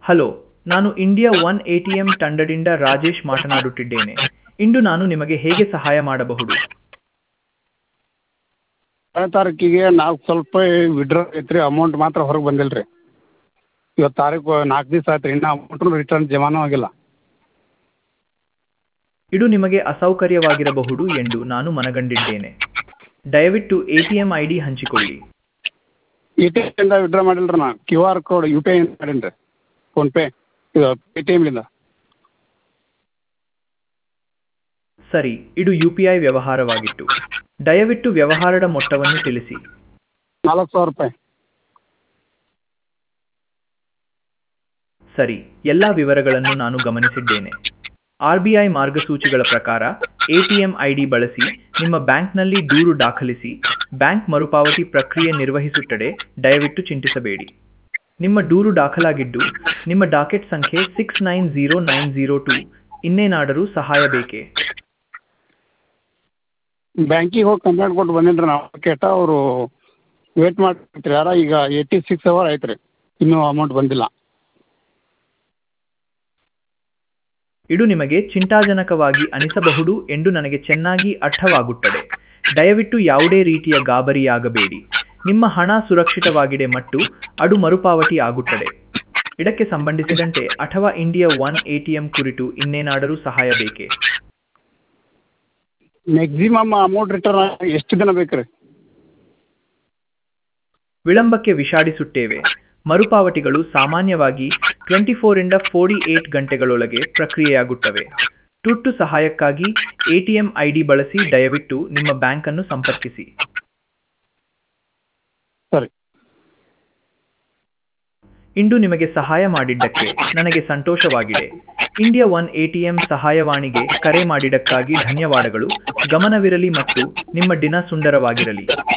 hello ನಾನು India one A T M ತಂಡದಿಂದ ರಾಜೇಶ್ ಮಾತನಾಡುತ್ತಿದ್ದೇನೆ ಇಂದು ನಾನು ನಿಮಗೆ ಹೇಗೆ ಸಹಾಯ ಮಾಡಬಹುದು ಏಳನೇ ತಾರೀಕಿಗೆ ನಾವು ಸ್ವಲ್ಪ ವಿಡ್ರಾ ಐತ್ರಿ ಅಮೌಂಟ್ ಮಾತ್ರ ಹೊರಗೆ ಬಂದಿಲ್ಲ ರೀ ಇವತ್ತು ತಾರೀಕು ನಾಲ್ಕು ದಿವಸ ಆಯ್ತು ರೀ ಇನ್ನೂ ಅಮೌಂಟು ರಿಟರ್ನ್ ಜಮಾನೂ ಆಗಿಲ್ಲ ಇದು ನಿಮಗೆ ಅಸೌಕರ್ಯವಾಗಿರಬಹುದು ಎಂದು ನಾನು ಮನಗಂಡಿದ್ದೇನೆ ದಯವಿಟ್ಟು A T M I D ಹಂಚಿಕೊಳ್ಳಿ ಎ ಟಿ ಎಮ್ಮಿಂದ ವಿಡ್ರಾ ಮಾಡಿಲ್ಲ ರೀ ನಾನು Q R code U P I ಮಾಡೀನಿ ರೀ ಫೋನ್ಪೇ ಇದು ಪೇ ಟಿ ಎಮ್ಲಿಂದ ಸರಿ ಇದು ಯು ಪಿ ಐ ವ್ಯವಹಾರವಾಗಿತ್ತು ದಯವಿಟ್ಟು ವ್ಯವಹಾರದ ಮೊತ್ತವನ್ನು ತಿಳಿಸಿ ನಾಲ್ಕು ಸಾವಿರ ರೂಪಾಯಿ ಸರಿ ಎಲ್ಲ ವಿವರಗಳನ್ನು ನಾನು ಗಮನಿಸಿದ್ದೇನೆ ಆರ್ ಬಿ ಐ ಮಾರ್ಗಸೂಚಿಗಳ ಪ್ರಕಾರ ಎಟಿಎಂ ಐಡಿ ಬಳಸಿ ನಿಮ್ಮ ಬ್ಯಾಂಕ್ನಲ್ಲಿ ದೂರು ದಾಖಲಿಸಿ ಬ್ಯಾಂಕ್ ಮರುಪಾವತಿ ಪ್ರಕ್ರಿಯೆ ನಿರ್ವಹಿಸುತ್ತದೆ ದಯವಿಟ್ಟು ಚಿಂತಿಸಬೇಡಿ ನಿಮ್ಮ ದೂರು ದಾಖಲಾಗಿದ್ದು ನಿಮ್ಮ ಡಾಕೆಟ್ ಸಂಖ್ಯೆ six nine zero nine zero two ಇನ್ನೇನಾದರೂ ಸಹಾಯ ಬೇಕೇ ಬ್ಯಾಂಕಿಗೆ ಹೋಗಿ ಕಂಪ್ಲೇಂಟ್ ಕೊಟ್ಟು ಬಂದೀನಿ ರೀ ನಾವು ಕೇಟ ಅವರು ವೇಟ್ ಮಾಡ್ತಿರ್ತೀರಿ ಯಾರ ಈಗ ಏಯ್ಟಿ ಸಿಕ್ಸ್ ಅವರ್ ಆಯ್ತು ರೀ ಇನ್ನೂ ಅಮೌಂಟ್ ಬಂದಿಲ್ಲ ಇದು ನಿಮಗೆ ಚಿಂತಾಜನಕವಾಗಿ ಅನಿಸಬಹುದು ಎಂದು ನನಗೆ ಚೆನ್ನಾಗಿ ಅರ್ಥವಾಗುತ್ತದೆ ದಯವಿಟ್ಟು ಯಾವುದೇ ರೀತಿಯ ಗಾಬರಿಯಾಗಬೇಡಿ ನಿಮ್ಮ ಹಣ ಸುರಕ್ಷಿತವಾಗಿದೆ ಮತ್ತು ಅದು ಮರುಪಾವತಿ ಆಗುತ್ತದೆ ಇದಕ್ಕೆ ಸಂಬಂಧಿಸಿದಂತೆ ಅಥವಾ ಇಂಡಿಯಾ ಒನ್ ಎಟಿಎಂ ಕುರಿತು ಇನ್ನೇನಾದರೂ ಸಹಾಯ ಬೇಕೇ ಮ್ಯಾಕ್ಸಿಮಮ್ ಅಮೌಂಟ್ ರಿಟರ್ನ್ ಎಷ್ಟು ದಿನ ಬೇಕು ರೀ ವಿಳಂಬಕ್ಕೆ ವಿಷಾದಿಸುತ್ತೇವೆ ಮರುಪಾವತಿಗಳು ಸಾಮಾನ್ಯವಾಗಿ ಟ್ವೆಂಟಿ ಫೋರಿಂದ ಫೋರ್ಟಿ ಏಟ್ ಗಂಟೆಗಳೊಳಗೆ ಪ್ರಕ್ರಿಯೆಯಾಗುತ್ತವೆ ತುರ್ತು ಸಹಾಯಕ್ಕಾಗಿ ಎಟಿಎಂ ಐಡಿ ಬಳಸಿ ದಯವಿಟ್ಟು ನಿಮ್ಮ ಬ್ಯಾಂಕನ್ನು ಸಂಪರ್ಕಿಸಿ ಸರಿ ಇಂದು ನಿಮಗೆ ಸಹಾಯ ಮಾಡಿದ್ದಕ್ಕೆ ನನಗೆ ಸಂತೋಷವಾಗಿದೆ ಇಂಡಿಯಾ ಒನ್ ಎಟಿಎಂ ಸಹಾಯವಾಣಿಗೆ ಕರೆ ಮಾಡಿದ್ದಕ್ಕಾಗಿ ಧನ್ಯವಾದಗಳು ಗಮನವಿರಲಿ ಮತ್ತು ನಿಮ್ಮ ದಿನ ಸುಂದರವಾಗಿರಲಿ